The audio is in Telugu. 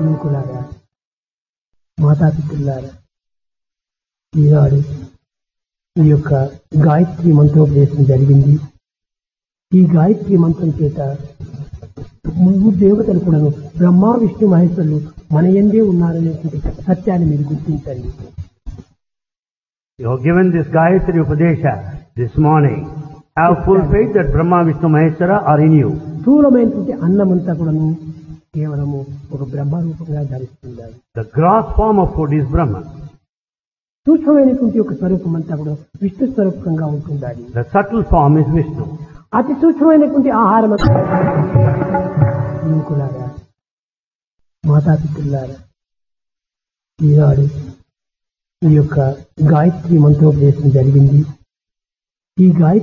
యువకులారా మాతాపితృలారా ఈనాడు ఈ యొక్క గాయత్రి మంత్రోపదేశం జరిగింది ఈ గాయత్రి మంత్రం చేత ముగ్గురు దేవతలు కూడాను బ్రహ్మ విష్ణు మహేశ్వరులు మన ఎందే ఉన్నారనేటువంటి సత్యాన్ని మీరు గుర్తించండి You have given this Gayatri Upadesha this morning. Have full faith that Brahma, Vishnu, Maheshwara are in you. స్థూలమైనటువంటి అన్నమంతా కూడాను కేవలము ఒక బ్రహ్మ రూపంగా ధరిస్తుంది The gross form of food is Brahman. సూక్ష్మమైనటువంటి ఒక స్వరూపం అంతా కూడా విష్ణు స్వరూపంగా ఉంటుండాలి The subtle form is Vishnu. అతి సూక్ష్మమైనటువంటి ఆహారం అంతా యువకులారా మాతాపితృలారా ఈనాడు ఈ యొక్క గాయత్రి మంత్రోపదేశం జరిగింది ఈ గాయత్రి